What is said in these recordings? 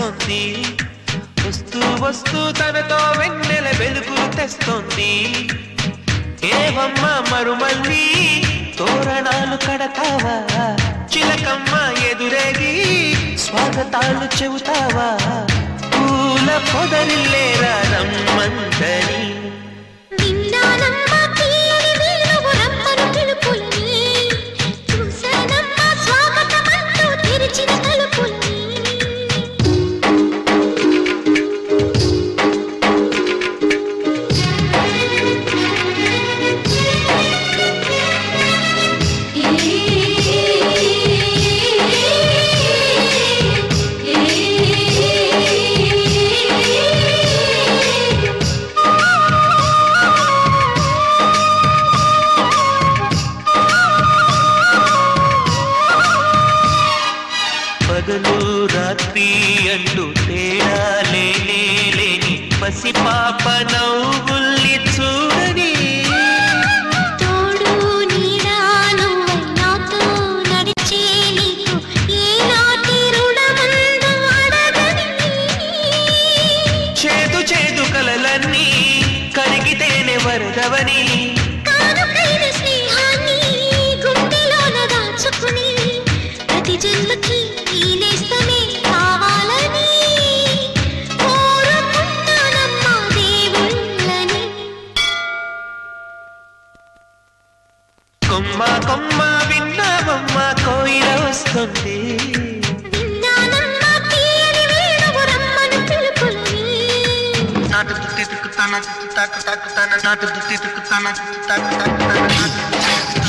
వస్తుంది వస్తూ వస్తూ తనతో వెన్నెల వెలుగులు తెస్తుంది ఏవమ్మ మరుమల్లి తోరణాలు కడతావా చిలకమ్మ ఎదురేగి స్వాగతాలు చెబుతావా పూల పొదరిల్లేరా రమ్మందని విన్నానమ్మ తీయని వేణువు రమ్మను పిలుపులని చూశానమ్మ స్వాగతమంటూ తెరిచిన తలుపులని పగలు రాత్రి అంటూ తేడా లేనే లేని పసిపాప నవ్వుల్ని చూడని తోడు నీడా నువ్వై నాతో నడిచే నీకు ఏనాటి రుణమందు అడగని చేదు చేదు కలలన్నీ కరిగితేనే వరదవని కానుకైన స్నేహాన్ని గుండెలోన దాచుకుని ప్రతి జన్మకి ఈ నేస్తమే కావాలని కోరుకుంటానమ్మా దేవుళ్ళని కొమ్మ కొమ్మ విన్నావమ్మ కోయిల వస్తుంది విన్నానమ్మా తీయని వేణువు రమ్మను పిలుపులని నాటు దుత్తి తుక్కుతాన తాకు తాకుతాన నాటు దుత్తి తుక్కుతాన తాకు తాకుతాన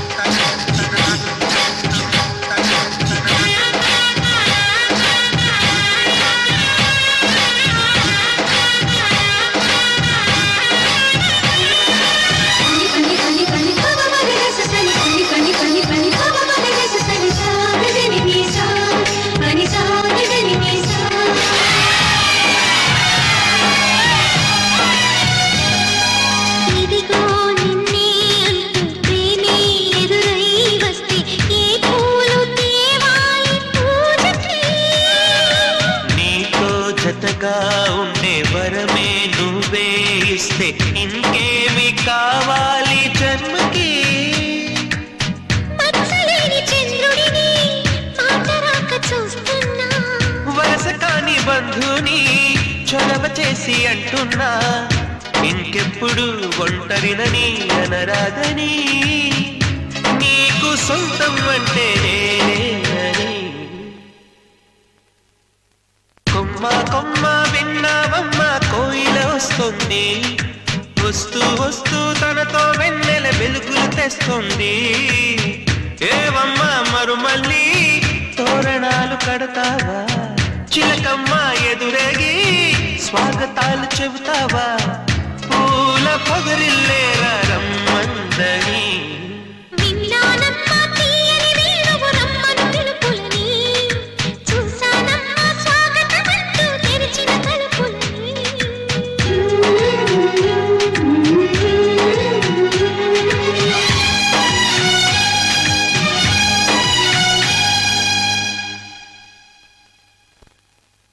ఇదిగో నిన్నే అంటూ ప్రేమే ఎదురై వస్తే ఏ పూలు తేవాలి పూజకి నీతో జతగా ఉండే వరమే నువ్వే ఇస్తే ఇంకేమి కావాలి జన్మకి మచ్చలేని చంద్రుడిని మాట రాక చూస్తున్నా వరస కాని బంధుని చొరవ చేసి అంటున్నా ఇంకెప్పుడు ఒంటరినని అనరాదని నీకు సొంతం అంటే నేనేనని కొమ్మ కొమ్మ విన్నావమ్మ కోయిల వస్తుంది వస్తూ వస్తూ తనతో వెన్నెల వెలుగులు తెస్తుంది ఏవమ్మ మరుమల్లి తోరణాలు కడతావా చిలకమ్మ ఎదురేగి స్వాగతాలు చెబుతావా పూల పొగరిల్లేరా రమ్మందని